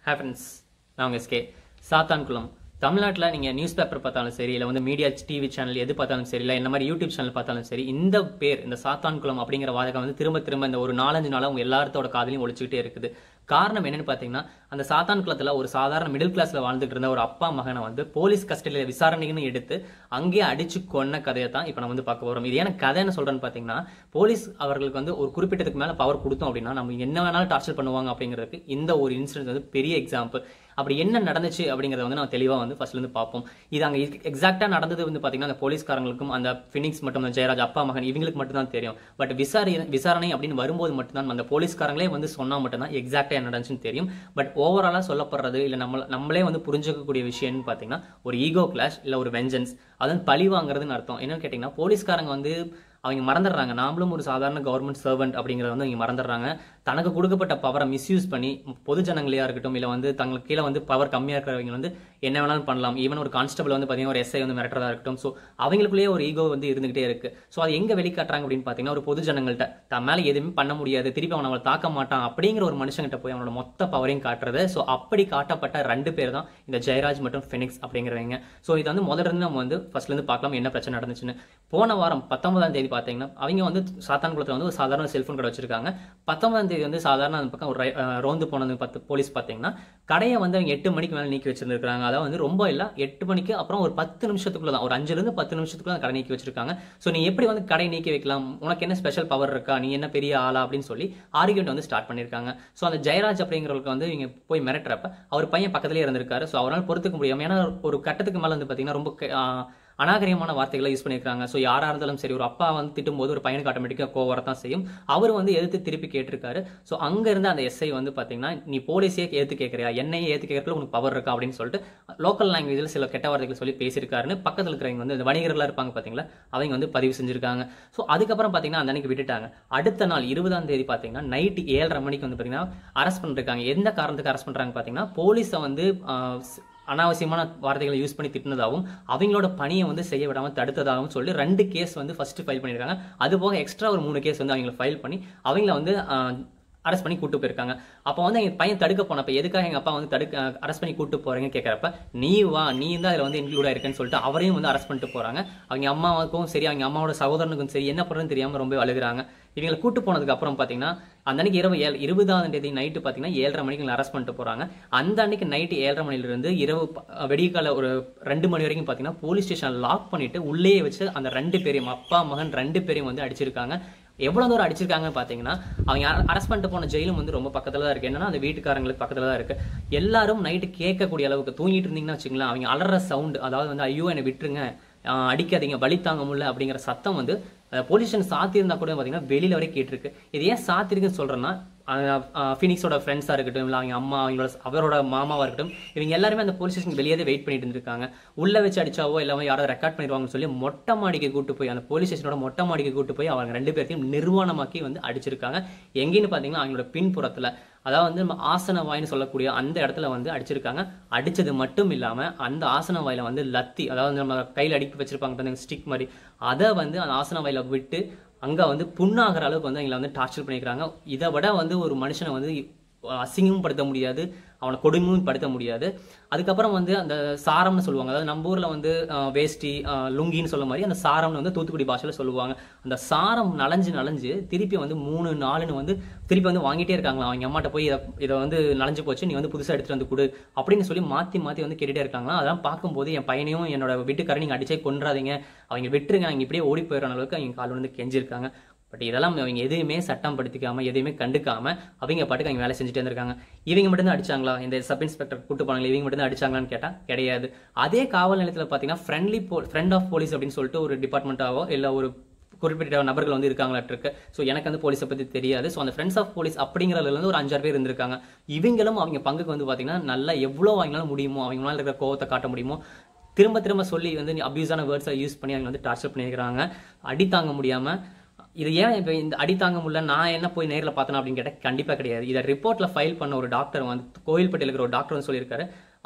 happens நான் உங்கள் SK Sathankulam தமிழ்நாட்டில் நீங்கள் நியூஸ் பேப்பர் பார்த்தாலும் சரி இல்லை வந்து மீடியா டிவி சேனல் எது பார்த்தாலும் சரி இல்லை இந்த மாதிரி யூடியூப் சேனல் பார்த்தாலும் சரி இந்த பேர் இந்த சாத்தான்குளம் அப்படிங்கிற வாதகம் வந்து திரும்ப திரும்ப இந்த ஒரு நாலஞ்சு நாளாக உங்கள் எல்லாத்தோட காதலையும் ஒழிச்சுக்கிட்டே இருக்குது காரணம் என்னன்னு பார்த்தீங்கன்னா அந்த சாத்தான் குளத்தில் ஒரு சாதாரண மிடில் கிளாஸ்ல வாழ்ந்துட்டு இருந்த ஒரு அப்பா மகனை வந்து போலீஸ் கஸ்டடியில் விசாரணைன்னு எடுத்து அங்கேயே அடிச்சு கொன்ன கதையை தான் இப்போ நம்ம வந்து பார்க்க போகிறோம் இது ஏன்னா கதைன்னு சொல்றேன்னு பார்த்தீங்கன்னா போலீஸ் அவர்களுக்கு வந்து ஒரு குறிப்பிட்டதுக்கு மேலே பவர் கொடுத்தோம் அப்படின்னா நம்ம என்ன வேணாலும் டார்ச்சர் பண்ணுவாங்க அப்படிங்கிறதுக்கு இந்த ஒரு இன்சிடென்ட் வந்து பெரிய எக்ஸாம்பிள் அப்படி என்ன நடந்துச்சு அப்படிங்கறத வந்து நம்ம தெளிவாக வந்து ஃபர்ஸ்ட்ல இருந்து பார்ப்போம் இது அங்கே எக்ஸாக்டாக நடந்தது வந்து பார்த்தீங்கன்னா அந்த போலீஸ்காரங்களுக்கும் அந்த ஃபினிக்ஸ் மற்றும் அந்த ஜெயராஜ் அப்பா மகன் இவங்களுக்கு மட்டும் தான் தெரியும் பட் விசாரணை விசாரணை அப்படின்னு வரும்போது மட்டும்தான் அந்த போலீஸ்காரங்களே வந்து சொன்னா மட்டும்தான் எக்ஸாக்டாக என்ன நடந்துச்சுன்னு தெரியும் பட் ஓவராலாக சொல்லப்படுறது இல்லை நம்ம நம்மளே வந்து புரிஞ்சுக்கக்கூடிய விஷயம்னு பார்த்தீங்கன்னா ஒரு ஈகோ கிளாஷ் இல்லை ஒரு வெஞ்சன்ஸ் அது வந்து பழி வாங்குறதுன்னு அர்த்தம் என்னன்னு கேட்டிங்கன்னா போலீஸ்காரங்க வந்து அவங்க மறந்துடுறாங்க நாமளும் ஒரு சாதாரண கவர்மெண்ட் சர்வெண்ட் அப்படிங்கிறத வந்து அவங்க மறந்துடுறாங்க தனக்கு கொடுக்கப்பட்ட பவரை மிஸ்யூஸ் பண்ணி பொது ஜனங்களையா இருக்கட்டும் இல்லை வந்து தங்களுக்கு கீழே வந்து பவர் கம்மியாக இருக்கிறவங்க வந்து என்ன வேணாலும் பண்ணலாம் ஈவன் ஒரு கான்ஸ்டபிள் வந்து பார்த்தீங்கன்னா ஒரு எஸ்ஐ வந்து மிரட்டுறதா இருக்கட்டும் ஸோ அவங்களுக்குள்ளேயே ஒரு ஈகோ வந்து இருந்துகிட்டே இருக்கு ஸோ அது எங்கே வெளிக்காட்டுறாங்க அப்படின்னு பார்த்தீங்கன்னா ஒரு பொது ஜனங்கள்கிட்ட தன் மேலே எதுவுமே பண்ண முடியாது திருப்பி அவனை அவளை தாக்க மாட்டான் அப்படிங்கிற ஒரு மனுஷங்கிட்ட போய் அவனோட மொத்த பவரையும் காட்டுறது ஸோ அப்படி காட்டப்பட்ட ரெண்டு பேர் தான் இந்த ஜெயராஜ் மற்றும் ஃபெனிக்ஸ் அப்படிங்கிறவங்க ஸோ இது வந்து முதல்ல இருந்து நம்ம வந்து ஃபர்ஸ்ட்ல இருந்து பார்க்கலாம் என்ன பிரச்சனை நடந்துச்சுன்னு போன வாரம் பத்தொன்பதாம் தேதி பார்த்தீங்கன்னா அவங்க வந்து சாத்தான்குளத்தில் வந்து ஒரு சாதாரண செல்ஃபோன் கடை வச்சிருக்காங்க பத்தொன்பதாம் தேதி வந்து சாதாரண அந்த பக்கம் ஒரு ரை- அஹ் ரோந்து போனது பத்து போலீஸ் பார்த்தீங்கன்னா கடையை வந்து அவங்க எட்டு மணிக்கு மேலே நீக்கி வச்சிருந்திருக்காங்க அதாவது வந்து ரொம்ப இல்லை எட்டு மணிக்கு அப்புறம் ஒரு பத்து நிமிஷத்துக்குள்ள தான் ஒரு அஞ்சுலேருந்து பத்து நிமிஷத்துக்குள்ள அந்த கடை நீக்கி வச்சிருக்காங்க ஸோ நீ எப்படி வந்து கடை நீக்கி வைக்கலாம் உனக்கு என்ன ஸ்பெஷல் பவர் இருக்கா நீ என்ன பெரிய ஆளா அப்படின்னு சொல்லி ஆர்கியூமெண்ட் வந்து ஸ்டார்ட் பண்ணியிருக்காங்க ஸோ அந்த ஜெயராஜ் அப்படிங்கிறவருக்கு வந்து இவங்க போய் மிரட்டுறப்ப அவர் பையன் பக்கத்துலேயே இருந்திருக்காரு ஸோ அவரால் பொறுத்துக்க முடியாம ஏன்னா ஒரு கட்டத்துக்கு மேலே வந்து பார்த்தீங்கன்னா ரொம்ப க- ஆஹ் அநாகரிகமான வார்த்தைகளை யூஸ் பண்ணியிருக்காங்க ஸோ யாராக இருந்தாலும் சரி ஒரு அப்பா வந்து திட்டும்போது ஒரு பையனுக்கு ஆட்டோமேட்டிக்காக கோவம் வரத்தான் செய்யும் அவர் வந்து எதிர்த்து திருப்பி கேட்டிருக்காரு ஸோ அங்கே இருந்த அந்த எஸ்ஐ வந்து பார்த்தீங்கன்னா நீ போலீஸே ஏற்று கேட்குறியா என்னையே ஏற்று கேட்கறதுல உனக்கு பவர் இருக்கா அப்படின்னு சொல்லிட்டு லோக்கல் லாங்குவேஜில் சில கெட்ட வார்த்தைகள் சொல்லி பேசியிருக்காருன்னு பக்கத்தில் இருக்கிறவங்க வந்து இந்த வணிகர்களாக இருப்பாங்க பார்த்தீங்களா அவங்க வந்து பதிவு செஞ்சிருக்காங்க ஸோ அதுக்கப்புறம் பார்த்தீங்கன்னா அந்த அன்னைக்கு விட்டுட்டாங்க அடுத்த நாள் இருபதாம் தேதி பார்த்தீங்கன்னா நைட்டு ஏழரை மணிக்கு வந்து பார்த்தீங்கன்னா அரெஸ்ட் பண்ணிருக்காங்க எந்த காரணத்துக்கு அரெஸ்ட் பண்ணுறாங்க பார்த்தீங்கன்னா போலீஸை வந்து ஆஹ், அனாவசியமான வார்த்தைகளை யூஸ் பண்ணி திட்டினதாகவும் அவங்களோட பணியை வந்து செய்ய விடாம தடுத்ததாகவும் சொல்லி ரெண்டு கேஸ் வந்து ஃபர்ஸ்ட் ஃபைல் பண்ணியிருக்காங்க அது போக எக்ஸ்ட்ரா ஒரு மூணு கேஸ் வந்து அவங்கள ஃபைல் பண்ணி அவங்கள வந்து அரெஸ்ட் பண்ணி கூட்டு போயிருக்காங்க அப்போ வந்து எங்க பையன் தடுக்க போனப்ப எதுக்காக எங்க அப்பா வந்து தடுக்க அரெஸ்ட் பண்ணி கூட்டு போறீங்கன்னு கேட்கறப்ப நீ வா நீ தான் அதில் வந்து இன்க்ளூட் ஆயிருக்கேன்னு சொல்லிட்டு அவரையும் வந்து அரெஸ்ட் பண்ணிட்டு போறாங்க அவங்க அம்மாவுக்கும் சரி அவங்க அம்மாவோட சகோதரனுக்கும் சரி என்ன பண்றதுன்னு தெரியாம ரொம்ப அழுகுறாங்க இவங்களை கூட்டு போனதுக்கு அப்புறம் பாத்தீங்கன்னா அந்த அன்னைக்கு இரவு ஏழு இருபதாம் தேதி நைட்டு பாத்தீங்கன்னா ஏழரை மணிக்கு அரெஸ்ட் பண்ணிட்டு போறாங்க அந்த அன்னைக்கு நைட்டு ஏழரை மணில இருந்து இரவு ப- விடியற்கால ஒரு ரெண்டு மணி வரைக்கும் பாத்தீங்கன்னா போலீஸ் ஸ்டேஷன் லாக் பண்ணிட்டு உள்ளேயே வச்சு அந்த ரெண்டு பேரையும் அப்பா மகன் ரெண்டு பேரையும் வந்து அடிச்சிருக்காங்க எவ்வளவு தூரம் அடிச்சிருக்காங்கன்னு பாத்தீங்கன்னா அவங்க அரெஸ்ட் பண்ணிட்டு போன ஜெயிலும் வந்து ரொம்ப பக்கத்துல தான் இருக்கு என்னன்னா அந்த வீட்டுக்காரங்களுக்கு பக்கத்துல தான் இருக்கு எல்லாரும் நைட்டு கேட்கக்கூடிய அளவுக்கு தூங்கிட்டு இருந்தீங்கன்னா வச்சுங்களேன் அவங்க அலற சவுண்ட் அதாவது வந்து ஐயோ என்னை விட்டுருங்க ஆஹ் அடிக்காதீங்க வலி தாங்க முடியல அப்படிங்கிற சத்தம் வந்து போலீஸ் ஸ்டேஷன் சாத்தி இருந்தா கூட பாத்தீங்கன்னா வெளியில வரை கேட்டிருக்கு இது ஏன் சாத்திருக்குன்னு சொல்றேன்னா ஃபினிக்ஸோட ஃப்ரெண்ட்ஸாக இருக்கட்டும் இல்லை அவங்க அம்மா அவங்களோட அவரோட மாமாவாக இருக்கட்டும் இவங்க எல்லாருமே அந்த போலீஸ் ஸ்டேஷன் வெளியே வெயிட் பண்ணிட்டு இருந்திருக்காங்க உள்ள வச்சு அடிச்சாவோ இல்லாம யாராவது ரெக்கார்ட் பண்ணிடுவாங்கன்னு சொல்லி மொட்டை மாடிக்கு கூட்டு போய் அந்த போலீஸ் ஸ்டேஷனோட மொட்டை மாடிக்கு கூட்டு போய் அவங்க ரெண்டு பேர்த்தையும் நிர்வாணமாக்கி வந்து அடிச்சிருக்காங்க எங்கேன்னு பார்த்தீங்கன்னா அவங்களோட பின்புறத்துல அதாவது வந்து நம்ம ஆசன வாய்னு சொல்லக்கூடிய அந்த இடத்துல வந்து அடிச்சிருக்காங்க அடிச்சது மட்டும் இல்லாம அந்த ஆசன வாயில வந்து லத்தி அதாவது நம்ம கையில் அடிக்க வச்சிருப்பாங்க ஸ்டிக் மாதிரி அதை வந்து அந்த ஆசன வாயில விட்டு அங்க வந்து புண்ணாகிற அளவுக்கு வந்து அவங்களை வந்து டார்ச்சர் பண்ணிக்கிறாங்க இதை விட வந்து ஒரு மனுஷனை வந்து அசிங்கமும் படுத்த முடியாது அவனை கொடுமையும் படுத்த முடியாது அதுக்கப்புறம் வந்து அந்த சாரம்னு சொல்லுவாங்க அதாவது நம்ம ஊர்ல வந்து அஹ், வேஷ்டி அஹ், லுங்கின்னு சொல்ல மாதிரி அந்த சாரம்னு வந்து தூத்துக்குடி பாஷையில சொல்லுவாங்க அந்த சாரம் நனைஞ்சு நனைஞ்சு திருப்பி வந்து மூணு நாலுன்னு வந்து திருப்பி வந்து வாங்கிட்டே இருக்காங்களா அவங்க அம்மாட்ட போய் இதை இதை வந்து நனைஞ்சு போச்சு நீ வந்து புதுசா எடுத்துட்டு வந்து கொடு அப்படின்னு சொல்லி மாத்தி மாத்தி வந்து கேட்டுட்டே இருக்காங்களா அதெல்லாம் பார்க்கும்போது என் பையனையும் என்னோட வீட்டுக்காரர் நீங்க அடிச்சே கொன்றாதீங்க அவங்க விட்டுருங்க அவங்க இப்படியே ஓடி போயிடுற அளவுக்கு அவங்க கால் வந்து கெஞ்சிருக்காங்க பட் இதெல்லாம் அவங்க எதையுமே சட்டம் படுத்திக்காம எதையுமே கண்டுக்காம அவங்க பாட்டுக்கு அவங்க வேலை செஞ்சுட்டே இருந்திருக்காங்க இவங்க மட்டும் தான் அடிச்சாங்களா இந்த சப் இன்ஸ்பெக்டர் கூட்டு போனாங்களே இவங்க மட்டும் தான் அடிச்சாங்களான்னு கேட்டா கிடையாது அதே காவல் நிலையத்தில் பார்த்தீங்கன்னா ஃப்ரெண்ட்லி போ ஃப்ரெண்ட் ஆஃப் போலீஸ் அப்படின்னு சொல்லிட்டு ஒரு டிபார்ட்மெண்ட்டாவோ இல்லை ஒரு குறிப்பிட்ட நபர்கள் வந்து இருக்காங்களாட்டு இருக்கு ஸோ எனக்கு வந்து போலீஸை பத்தி தெரியாது ஸோ அந்த ஃப்ரெண்ட்ஸ் ஆஃப் போலீஸ் அப்படிங்கிறதுல இருந்து ஒரு அஞ்சாறு பேர் இருந்திருக்காங்க இவங்களும் அவங்க பங்குக்கு வந்து பாத்தீங்கன்னா நல்லா எவ்வளோ அவங்களால முடியுமோ அவங்களால இருக்கிற கோவத்தை காட்ட முடியுமோ திரும்ப திரும்ப சொல்லி வந்து அபியூஸான வேர்ட்ஸை யூஸ் பண்ணி அவங்க வந்து டார்ச்சர் பண்ணியிருக்கிறாங்க அடி தாங்க முடியாம இது ஏன் இப்போ இந்த அடி தாங்க முடியல நான் என்ன போய் நேரில் பார்த்தேன் அப்படின்னு கேட்டால் கண்டிப்பாக கிடையாது இதை ரிப்போர்ட்டில் ஃபைல் பண்ண ஒரு டாக்டர் வந்து கோயில்பட்டியில் இருக்கிற ஒரு டாக்டர் வந்து சொல்லியிருக்காரு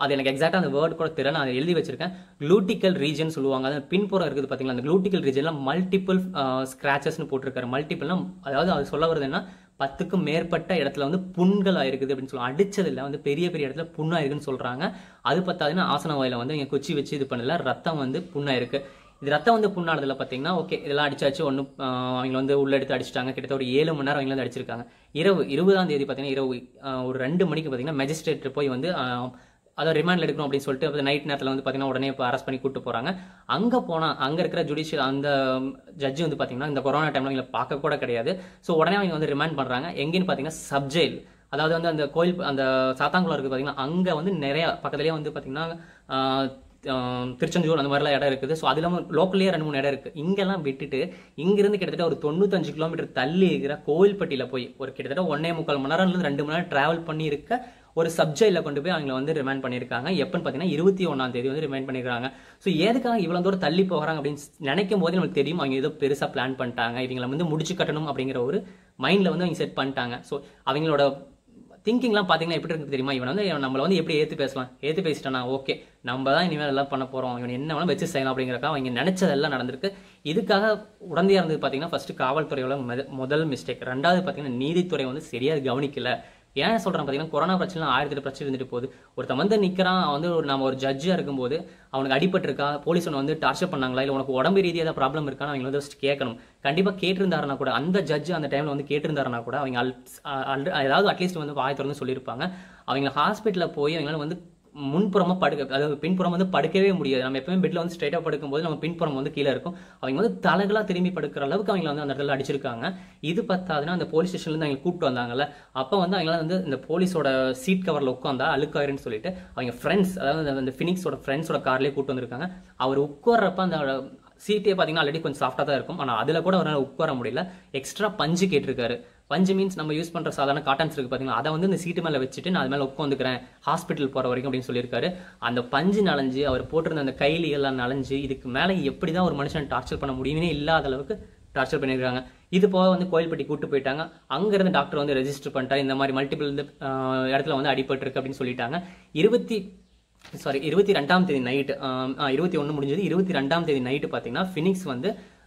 அது எனக்கு எக்ஸாக்டாக அந்த வேர்ட் கூட தெரியல நான் அதை எழுதி வச்சிருக்கேன் க்ளூட்டிக்கல் ரீஜன் சொல்லுவாங்க அது பின்புறம் இருக்குது பார்த்தீங்களா அந்த க்ளூட்டிக்கல் ரீஜன்ல மல்டிபிள் ஸ்கிராச்சஸ்னு போட்டிருக்காரு மல்டிபிள்னா அதாவது அது சொல்ல வருது என்ன பத்துக்கும் மேற்பட்ட இடத்துல வந்து புண்கள் ஆயிருக்குது அப்படின்னு சொல்லுவாங்க அடிச்சதுல வந்து பெரிய பெரிய இடத்துல புண்ணாயிருக்குன்னு சொல்றாங்க அது பத்தாதுன்னா ஆசன வாயில வந்து இங்க குச்சி வச்சு இது பண்ணல ரத்தம் வந்து புண்ணாயிருக்கு இது ரத்தம் வந்து புண்ணானதுல பாத்தீங்கன்னா ஓகே இதெல்லாம் அடிச்சாச்சு ஒன்றும் அவங்க வந்து உள்ள எடுத்து அடிச்சிட்டாங்க கிட்டத்தட்ட ஒரு ஏழு மணி நேரம் அவங்க வந்து அடிச்சிருக்காங்க இரவு இருபதாம் தேதி பாத்தீங்கன்னா இரவு ஆஹ், ஒரு ரெண்டு மணிக்கு பாத்தீங்கன்னா மெஜிஸ்ட்ரேட் போய் வந்து ஆஹ், அதை ரிமாண்ட் எடுக்கணும் அப்படின்னு சொல்லிட்டு நைட் நேரத்தில் வந்து பார்த்தீங்கன்னா உடனே இப்போ அரெஸ்ட் பண்ணி கூட்டு போகிறாங்க அங்கே போனால் அங்கே இருக்கிற ஜுடிஷியல் அந்த ஜட்ஜி வந்து பார்த்தீங்கன்னா இந்த கொரோனா டைமில் அவங்களை பார்க்க கூட கிடையாது ஸோ உடனே அவங்க வந்து ரிமாண்ட் பண்ணுறாங்க எங்கேன்னு பார்த்தீங்கன்னா சப்ஜெயில் அதாவது வந்து அந்த கோயில் அந்த சாத்தாங்குளம் இருக்குது பார்த்தீங்கன்னா அங்கே வந்து நிறைய பக்கத்துலேயே வந்து பார்த்தீங்கன்னா ஆஹ், ஆஹ், திருச்செந்தூர் அந்த மாதிரிலாம் இடம் இருக்குது ஸோ அது இல்லாமல் லோக்கல்லேயே ரெண்டு மூணு இடம் இருக்குது இங்கெல்லாம் விட்டுட்டு இங்கிருந்து கிட்டத்தட்ட ஒரு தொண்ணூத்தஞ்சு கிலோமீட்டர் தள்ளி இருக்கிற கோவில்பட்டியில் போய் ஒரு கிட்டத்தட்ட ஒன்னே முக்கால் மணி நேரம்லேருந்து ரெண்டு மணி நேரம் டிராவல் பண்ணி இருக்க ஒரு சப்ஜெக்ட்ல கொண்டு போய் அவங்களை வந்து ரிமைண்ட் பண்ணியிருக்காங்க எப்பன்னு பார்த்தீங்கன்னா இருபத்தி ஒன்றாம் தேதி வந்து ரிமைண்ட் பண்ணியிருக்காங்க ஸோ எதுக்காக இவ்வளோ தூரம் தள்ளி போகிறாங்க அப்படின்னு நினைக்கும் போது நமக்கு தெரியும் அவங்க ஏதோ பெருசாக பிளான் பண்ணிட்டாங்க இவங்களை வந்து முடிச்சு கட்டணும் அப்படிங்கிற ஒரு மைண்டில் வந்து அவங்க செட் பண்ணிட்டாங்க ஸோ அவங்களோட திங்கிங்லாம் பார்த்தீங்கன்னா எப்படி இருக்கு தெரியுமா இவன் வந்து இவன் நம்மளை வந்து எப்படி ஏற்று பேசலாம் ஏற்று பேசிட்டானா ஓகே நம்ம தான் இனிமேல் எல்லாம் பண்ண போகிறோம் இவன் என்ன வேணாலும் வச்சு செய்யலாம் அப்படிங்கிறக்கா அவங்க நினைச்சதெல்லாம் நடந்திருக்கு இதுக்காக உடந்தையாக இருந்தது பார்த்தீங்கன்னா ஃபர்ஸ்ட் காவல்துறையோட மொத- முதல் மிஸ்டேக் ரெண்டாவது பார்த்தீங்கன்னா நீதித்துறை வந்து சரியாக கவனிக்கல ஏன் சொல்றேன் பார்த்தீங்கன்னா கொரோனா பிரச்சனை ஆயிரத்தி எட்டு பிரச்சனை இருந்துட்டு போகுது ஒருத்தன் வந்து நிற்கிறான் வந்து ஒரு நம்ம ஒரு ஜட்ஜாக இருக்கும்போது அவனுக்கு அடிபட்டிருக்கா போலீஸ் ஒன்று வந்து டார்ச்சர் பண்ணாங்களா இல்லை உனக்கு உடம்பு ரீதியாக ஏதாவது ப்ராப்ளம் இருக்கான்னு அவங்க வந்து first கேட்கணும் கண்டிப்பாக கேட்டிருந்தாருன்னா கூட அந்த ஜட்ஜ் அந்த டைமில் வந்து கேட்டிருந்தாருன்னா கூட அவங்க அல் அல்- ஏதாவது அட்லீஸ்ட் வந்து வாய் திறந்து சொல்லியிருப்பாங்க அவங்க ஹாஸ்பிட்டலில் போய் அவங்களால வந்து முன்புறமா படுக்க அதாவது பின்புறம் வந்து படுக்கவே முடியாது நம்ம எப்பவுமே பெட்ல வந்து ஸ்ட்ரைட்டா படுக்கும்போது நம்ம பின்புறம் வந்து கீழே இருக்கும் அவங்க வந்து தலைகளா திரும்பி படுக்கிற அளவுக்கு அவங்க வந்து அந்த இடத்துல அடிச்சிருக்காங்க இது பத்தாதுன்னா அந்த போலீஸ் ஸ்டேஷன்ல இருந்து அவங்க கூப்பிட்டு வந்தாங்கல்ல அப்ப வந்து அவங்களால வந்து இந்த போலீஸோட சீட் கவர்ல உட்காந்தா அழுக்காயிருன்னு சொல்லிட்டு அவங்க ஃப்ரெண்ட்ஸ் அதாவது அந்த- அந்த ஃபினிக்ஸோட ஃப்ரெண்ட்ஸோட கார்லயே கூப்பிட்டு வந்திருக்காங்க அவர் உட்கார்றப்ப அந்த சீட்டே பார்த்தீங்கன்னா ஆல்ரெடி கொஞ்சம் சாஃப்டாக தான் இருக்கும் ஆனால் அதில் கூட அவரால் உட்கார முடியல எக்ஸ்ட்ரா பஞ்சு கேட்டிருக்காரு பஞ்சு மீன்ஸ் நம்ம யூஸ் பண்ணுற சாதாரண காட்டன்ஸ் இருக்கு பார்த்தீங்களா அதை வந்து இந்த சீட்டு மேலே வச்சுட்டு நான் அது மேலே உட்காந்துக்கிறேன் ஹாஸ்பிட்டல் போகிற வரைக்கும் அப்படின்னு சொல்லியிருக்காரு அந்த பஞ்சு நனைஞ்சு அவர் போட்டிருந்த அந்த கைலி எல்லாம் நனைஞ்சு இதுக்கு மேலே எப்படி தான் ஒரு மனுஷன் டார்ச்சர் பண்ண முடியுமே இல்லாத அளவுக்கு டார்ச்சர் பண்ணியிருக்காங்க இது போக வந்து கோயில்பட்டி கூட்டு போயிட்டாங்க அங்கேருந்து டாக்டர் வந்து ரெஜிஸ்டர் பண்ணிட்டாரு இந்த மாதிரி மல்டிபிள் இடத்துல வந்து அடிபட்டிருக்கு அப்படின்னு சொல்லிட்டாங்க இருபத்தி சாரி இருபத்தி ரெண்டாம் தேதி நைட்டு இருபத்தி ஒன்று முடிஞ்சது இருபத்தி ரெண்டாம் தேதி நைட்டு பார்த்தீங்கன்னா ஃபினிக்ஸ் வந்து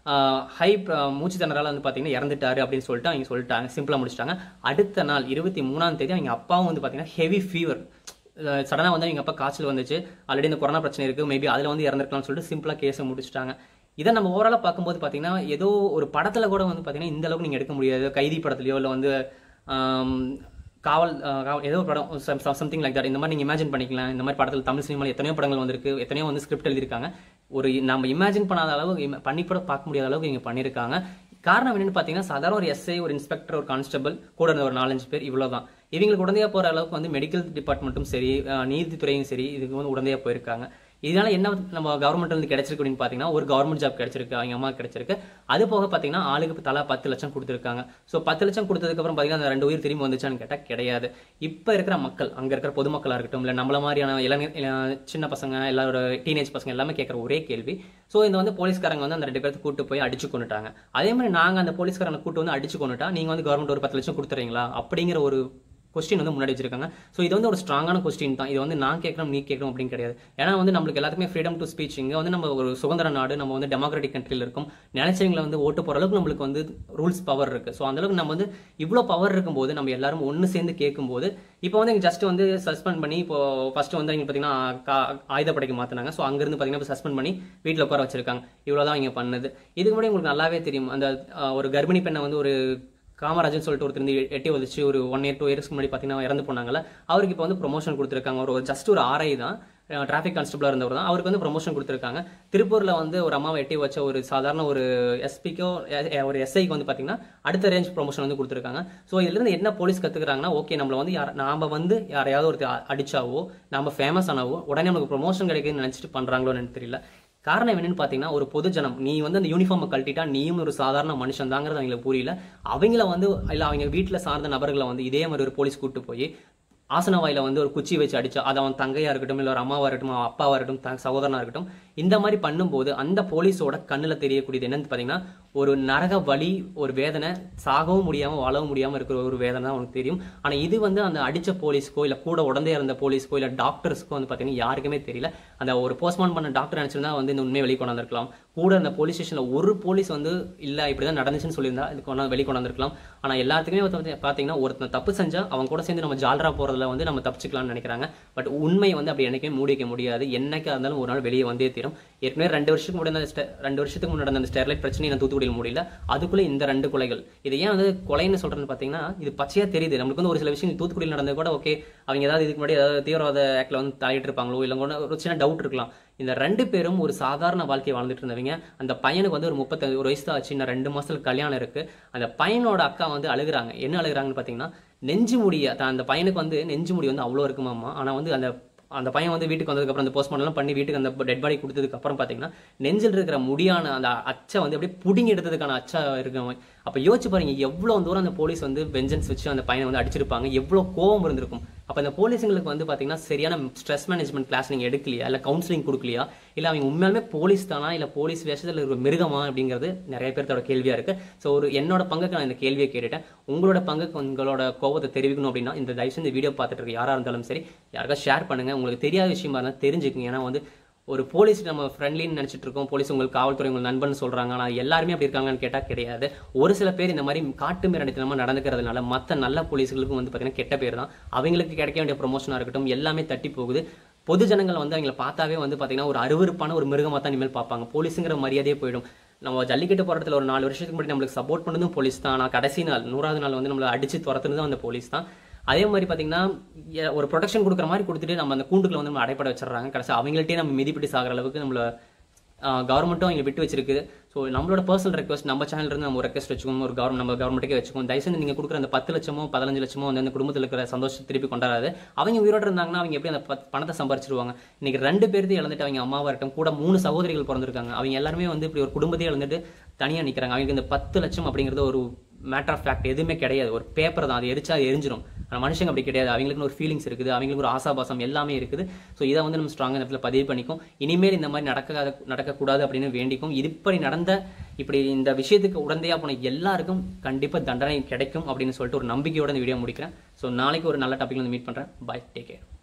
ஹை மூச்சு திணறால வந்து பார்த்தீங்கன்னா இறந்துட்டாரு அப்படின்னு சொல்லிட்டு அவங்க சொல்லிட்டாங்க சிம்பிளாக முடிச்சிட்டாங்க அடுத்த நாள் இருபத்தி மூணாம் தேதி அவங்க அப்பாவும் வந்து பார்த்தீங்கன்னா ஹெவி ஃபீவர் சடனாக வந்து எங்கள் அப்பா காய்ச்சல் வந்துச்சு ஆல்ரெடி இந்த கொரோனா பிரச்சனை இருக்குது மேபி அதில் வந்து இறந்துருக்கலாம்னு சொல்லிட்டு சிம்பிளாக கேஸை முடிச்சிட்டாங்க இதை நம்ம ஓவராலாக பார்க்கும்போது பார்த்தீங்கன்னா ஏதோ ஒரு படத்தில் கூட வந்து பார்த்தீங்கன்னா இந்த அளவுக்கு நீங்கள் எடுக்க முடியாது கைதி படத்துலையோ இல்லை வந்து ஆம், காவல் அஹ், காவல் ஏதோ ஒரு படம் சம்திங் லைக் தட் இந்த மாதிரி நீங்கள் இமேஜின் பண்ணிக்கலாம் இந்த மாதிரி படத்தில் தமிழ் சினிமாவில் எத்தனையோ படங்கள் வந்திருக்கு எத்தனையோ வந்து ஸ்கிரிப்ட் எழுதியிருக்காங்க ஒரு நம்ம இமேஜின் பண்ணாத அளவுக்கு ima- பண்ணி கூட பார்க்க முடியாத அளவுக்கு இங்கே பண்ணியிருக்காங்க காரணம் என்னன்னு பார்த்தீங்கன்னா சாதாரண ஒரு எஸ்ஐ ஒரு இன்ஸ்பெக்டர் ஒரு கான்ஸ்டபிள் கூட இருந்த ஒரு நாலஞ்சு பேர் இவ்வளவுதான் இவங்களுக்கு உடந்தையா போற அளவுக்கு வந்து மெடிக்கல் டிபார்ட்மெண்ட்டும் சரி அஹ், நீதித்துறையும் சரி இதுக்கு வந்து உடந்தையா போயிருக்காங்க இதனால என்ன நம்ம கவர்மெண்ட் வந்து கிடைச்சிருக்கு அப்படின்னு பார்த்தீங்கன்னா ஒரு கவர்மெண்ட் ஜாப் கிடைச்சிருக்கு அவங்க அம்மா கிடைச்சிருக்கு அது போக பார்த்தீங்கன்னா ஆளுக்கு தலா பத்து லட்சம் கொடுத்துருக்காங்க ஸோ பத்து லட்சம் கொடுத்ததுக்கு அப்புறம் பார்த்தீங்கன்னா அந்த ரெண்டு உயிர் திரும்பி வந்துச்சான்னு கேட்டால் கிடையாது இப்போ இருக்கிற மக்கள் அங்கே இருக்கிற பொதுமக்களாக இருக்கட்டும் இல்லை நம்மள மாதிரியான இளைஞர் இள- சின்ன பசங்க எல்லாரோட டீனேஜ் பசங்க எல்லாமே கேட்குற ஒரே கேள்வி ஸோ இந்த வந்து போலீஸ்காரங்க வந்து அந்த ரெண்டு பேர்த்து கூட்டு போய் அடிச்சு கொண்டுட்டாங்க அதே மாதிரி நாங்கள் அந்த போலீஸ்காரனை கூட்டு வந்து அடிச்சு கொண்டுட்டா நீங்கள் வந்து கவர்மெண்ட் ஒரு பத்து லட்சம் கொடுத்துறீங்களா அப்படிங்கிற ஒரு கொஸ்டின் வந்து முன்னாடி வச்சிருக்காங்க ஸோ இது வந்து ஒரு ஸ்ட்ராங்கான கொஸ்டின் தான் இது வந்து நான் கேட்கணும் நீ கேட்கணும் அப்படின்னு கிடையாது ஏன்னா வந்து நம்மளுக்கு எல்லாத்துக்குமே ஃப்ரீடம் டு ஸ்பீச் இங்கே வந்து நம்ம ஒரு சுதந்திர நாடு நம்ம வந்து டெமோக்ராட்டிக் கண்ட்ரியில் இருக்கும் நினைச்சவங்களை வந்து ஓட்டு போகிற அளவுக்கு நம்மளுக்கு வந்து ரூல்ஸ் பவர் இருக்கு ஸோ அந்த அளவுக்கு நம்ம வந்து இவ்வளோ பவர் இருக்கும்போது நம்ம எல்லாரும் ஒன்று சேர்ந்து கேட்கும்போது இப்போ வந்து இங்கே ஜஸ்ட் வந்து சஸ்பெண்ட் பண்ணி இப்போ ஃபர்ஸ்ட் வந்து இங்கே பார்த்தீங்கன்னா கா- ஆயுதப்படைக்கு மாற்றினாங்க ஸோ அங்கேருந்து பார்த்தீங்கன்னா சஸ்பெண்ட் பண்ணி வீட்டில் உட்கார வச்சிருக்காங்க இவ்வளோதான் இங்கே பண்ணது இதுக்கு முன்னாடி உங்களுக்கு நல்லாவே தெரியும் அந்த அஹ், ஒரு கர்ப்பிணி பெண்ணை வந்து ஒரு காமராஜன் சொல்லிட்டு ஒருத்தர் வந்து எட்டி வச்சு ஒரு ஒன் இயர் டூ இயர்ஸ்க்கு முன்னாடி பார்த்தீங்கன்னா இறந்து போனாங்கல்ல அவருக்கு இப்போ வந்து ப்ரொமோஷன் கொடுத்துருக்காங்க ஒரு ஜஸ்ட் ஒரு ஆர்ஐ தான் டிராஃபிக் கான்ஸ்டபிளாக இருந்தவர் தான் அவருக்கு வந்து ப்ரொமோஷன் கொடுத்துருக்காங்க திருப்பூரில் வந்து ஒரு அம்மாவை எட்டி வச்ச ஒரு சாதாரண ஒரு எஸ்பிக்கோ ஒரு எஸ்ஐக்கு வந்து பார்த்தீங்கன்னா அடுத்த ரேஞ்ச் ப்ரொமோஷன் வந்து கொடுத்துருக்காங்க ஸோ இதுலேருந்து என்ன போலீஸ் கற்றுக்குறாங்கன்னா ஓகே நம்மள வந்து யார் நாம வந்து யாரையாவது ஒரு அடிச்சாவோ நம்ம ஃபேமஸ் ஆனாவோ உடனே நமக்கு ப்ரொமோஷன் கிடைக்குதுன்னு நினச்சிட்டு பண்ணுறாங்களோன்னு எனக்கு தெரியல காரணம் என்னன்னு பார்த்தீங்கன்னா ஒரு பொதுஜனம் நீ வந்து அந்த யூனிஃபார்மை கழட்டிட்டா நீயும் ஒரு சாதாரண மனுஷன் தாங்கிறது அவங்களுக்கு புரியல அவங்கள வந்து இல்லை அவங்க வீட்டில் சார்ந்த நபர்களை வந்து இதே மாதிரி ஒரு போலீஸ் கூட்டு போய் ஆசன வாயில வந்து ஒரு குச்சி வச்சு அடிச்சா அது அவன் தங்கையா இருக்கட்டும் இல்லை ஒரு அம்மாவா இருக்கட்டும் அவன் அப்பாவா இருக்கட்டும் த- சகோதரனா இருக்கட்டும் இந்த மாதிரி பண்ணும்போது அந்த போலீஸோட கண்ணுல தெரியக்கூடியது என்னன்னு பார்த்தீங்கன்னா ஒரு நரக வலி ஒரு வேதனை சாகவும் முடியாம வாழவும் முடியாம இருக்கிற ஒரு வேதனை தான் அவனுக்கு தெரியும் ஆனா இது வந்து அந்த அடிச்ச போலீஸ்க்கோ இல்ல கூட உடந்தே இருந்த போலீஸ்க்கோ இல்ல டாக்டர்ஸ்க்கோ வந்து பாத்தீங்கன்னா யாருக்குமே தெரியல அந்த ஒரு போஸ்ட்மார்ட்டம் பண்ண டாக்டர் நினைச்சிருந்தா வந்து இந்த உண்மையை வெளி கொண்டாந்துருக்கலாம் கூட அந்த போலீஸ் ஸ்டேஷன்ல ஒரு போலீஸ் வந்து இல்ல இப்படிதான் நடந்துச்சுன்னு சொல்லியிருந்தா இது கொண்டா வெளி கொண்டாந்துருக்கலாம் ஆனா எல்லாத்துக்குமே வந்து பாத்தி- பாத்தீங்கன்னா ஒருத்தன் தப்பு செஞ்சா அவன் கூட சேர்ந்து நம்ம ஜால்ரா போறதுல வந்து நம்ம தப்பிச்சுக்கலாம்னு நினைக்கிறாங்க பட் உண்மை வந்து அப்படி என்னைக்குமே மூடி வைக்க முடியாது என்னைக்கா இருந்தாலும் ஒரு நாள் வெளியே வந்தே தீரும் ஏற்கனவே ரெண்டு வருஷத்துக்கு முன்னாடி அந்த ஸ்டெ- ரெண்டு வருஷத்துக்கு முன்னாடி நடந்த அந்த ஸ்டெர்லைட் பிரச்சனை நான் தூத்துக்குடியில் முடியல அதுக்குள்ள இந்த ரெண்டு கொலைகள் இது ஏன் வந்து கொலைன்னு சொல்றேன்னு பாத்தீங்கன்னா இது பச்சையா தெரியுது நம்மளுக்கு வந்து ஒரு சில விஷயம் தூத்துக்குடியில் நடந்தது கூட ஓகே அவங்க ஏதாவது இதுக்கு முன்னாடி ஏதாவது தீவிரவாத ஆக்ட்ல வந்து தலையிட்டு இருப்பாங்களோ இல்ல கூட ஒரு சின்ன டவுட் இருக்கலாம் இந்த ரெண்டு பேரும் ஒரு சாதாரண வாழ்க்கையை வாழ்ந்துட்டு இருந்தவங்க அந்த பையனுக்கு வந்து ஒரு முப்பத்தஞ்சு ஒரு வயசு தான் ஆச்சு இன்னும் ரெண்டு மாசத்துல கல்யாணம் இருக்கு அந்த பையனோட அக்கா வந்து அழுகுறாங்க என்ன அழுகுறாங்கன்னு பாத்தீங்கன்னா நெஞ்சு முடிய தான் அந்த பையனுக்கு வந்து நெஞ்சு முடி வந்து அவ்வளோ இருக்குமாமா ஆனா வந்து அந்த அந்த பையன் வந்து வீட்டுக்கு வந்ததுக்கப்புறம் அந்த போஸ்ட்மார்ட்டம் பண்ணி வீட்டுக்கு அந்த டெட் பாடி கொடுத்ததுக்கு அப்புறம் பாத்தீங்கன்னா நெஞ்சில் இருக்கிற முடியான அந்த அச்சை வந்து அப்படியே புடுங்கி எடுத்ததுக்கான அச்சா இருக்கவன் அப்ப யோசிச்சு பாருங்க எவ்வளவு தூரம் அந்த போலீஸ் வந்து வெஞ்சன்ஸ் வச்சு அந்த பையனை வந்து அடிச்சிருப்பாங்க எவ்வளவு கோவம் இருந்திருக்கும் அப்ப அந்த போலீஸுங்களுக்கு வந்து பாத்தீங்கன்னா சரியான ஸ்ட்ரெஸ் மேனேஜ்மெண்ட் கிளாஸ் நீங்க எடுக்கலையா இல்ல கவுன்சிலிங் கொடுக்கலையா இல்ல அவங்க உண்மையாலுமே போலீஸ் தானா இல்ல போலீஸ் வேஷத்துல ஒரு மிருகமா அப்படிங்கிறது நிறைய பேர்த்தோட கேள்வியா இருக்கு சோ ஒரு என்னோட பங்குக்கு நான் இந்த கேள்வியை கேட்டுட்டேன் உங்களோட பங்குக்கு உங்களோட கோவத்தை தெரிவிக்கணும் அப்படின்னா இந்த தயவு செஞ்சு இந்த வீடியோ பார்த்துட்டு இருக்க யாரா இருந்தாலும் சரி யாருக்கா ஷேர் பண்ணுங்க உங்களுக்கு தெரியாத விஷயமா இருந்தால் தெரிஞ்சுக்குங்க ஏன்னா வந்து ஒரு போலீஸ் நம்ம ஃப்ரெண்ட்லின்னு நினைச்சிட்டு இருக்கோம் போலீஸ் உங்களுக்கு காவல்துறை உங்களுக்கு நண்பன் சொல்றாங்க ஆனா எல்லாருமே அப்படி இருக்காங்கன்னு கேட்டா கிடையாது ஒரு சில பேர் இந்த மாதிரி காட்டு மிராண்டித்தனமா நடந்துக்கிறதுனால மத்த நல்ல போலீஸ்களுக்கும் வந்து பாத்தீங்கன்னா கெட்ட பேர் தான் அவங்களுக்கு கிடைக்க வேண்டிய ப்ரொமோஷனா இருக்கட்டும் எல்லாமே தட்டி போகுது பொது ஜனங்கள் வந்து அவங்கள பார்த்தாவே வந்து பாத்தீங்கன்னா ஒரு அருவருப்பான ஒரு மிருகமா தான் இனிமேல் பார்ப்பாங்க போலீஸுங்கிற மரியாதையே போயிடும் நம்ம ஜல்லிக்கட்டு போராட்டத்தில் ஒரு நாலு வருஷத்துக்கு முன்னாடி நம்மளுக்கு சப்போர்ட் பண்ணதும் போலீஸ் தான் ஆனால் கடைசி நாள் நூறாவது நாள் வந்து நம்மளை அடிச்சு துரத்துனதும் அந்த போலீஸ் தான் அதே மாதிரி பாத்தீங்கன்னா எ- ஒரு ப்ரொடெக்ஷன் கொடுக்குற மாதிரி கொடுத்துட்டு நம்ம அந்த கூண்டுக்குள்ள வந்து நம்ம அடைப்பட வச்சிடுறாங்க கடைசி அவங்கள்ட்டே நம்ம மிதிப்பிட்டு சாகிற அளவுக்கு நம்மள கவர்மெண்ட்டும் அவங்க விட்டு வச்சிருக்கு ஸோ நம்மளோட பர்சனல் ரெக்வஸ்ட் நம்ம சேனல்ல இருந்து நம்ம ஒரு ரெக்வஸ்ட் வச்சுக்கோம் ஒரு கவர்மெண்ட் நம்ம கவர்மெண்ட்டுக்கே வச்சுக்கோம் தயவுசெய்து நீங்க கொடுக்குற அந்த பத்து லட்சமோ பதினஞ்சு லட்சமோ வந்து அந்த குடும்பத்தில் இருக்கிற சந்தோஷத்தை திருப்பி கொண்டாடாது அவங்க உயிரோட இருந்தாங்கன்னா அவங்க எப்படி அந்த பத்- பணத்தை சம்பாரிச்சிருவாங்க இன்னைக்கு ரெண்டு பேர்த்தையும் இழந்துட்டு அவங்க அம்மாவா இருக்கட்டும் கூட மூணு சகோதரிகள் பிறந்திருக்காங்க அவங்க எல்லாருமே வந்து இப்படி ஒரு குடும்பத்தையே இழந்துட்டு தனியா நிக்கிறாங்க அவங்களுக்கு இந்த பத்து லட்சம் அப்படிங்கிறது ஒரு மேட்டர் ஆஃப் ஃபேக்ட் எதுவுமே கிடையாது ஒரு பேப்பர் தான் அது எரிச்சா அது எரிஞ்சிரும் ஆனா மனுஷங்க அப்படி கிடையாது அவங்களுக்குன்னு ஒரு ஃபீலிங்ஸ் இருக்குது அவங்களுக்கு ஒரு ஆசாபாசம் எல்லாமே இருக்குது ஸோ இதை வந்து நம்ம ஸ்ட்ராங் இடத்துல பதிவு பண்ணிக்கும் இனிமேல் இந்த மாதிரி நடக்காத நடக்கக்கூடாது அப்படின்னு வேண்டிக்கும் இப்படி நடந்த இப்படி இந்த விஷயத்துக்கு உடந்தையா போன எல்லாருக்கும் கண்டிப்பா தண்டனை கிடைக்கும் அப்படின்னு சொல்லிட்டு ஒரு நம்பிக்கையோட இந்த வீடியோ முடிக்கிறேன் ஸோ நாளைக்கு ஒரு நல்ல டாபிக்ல வந்து மீட் பண்றேன் பாய் டேக் கேர்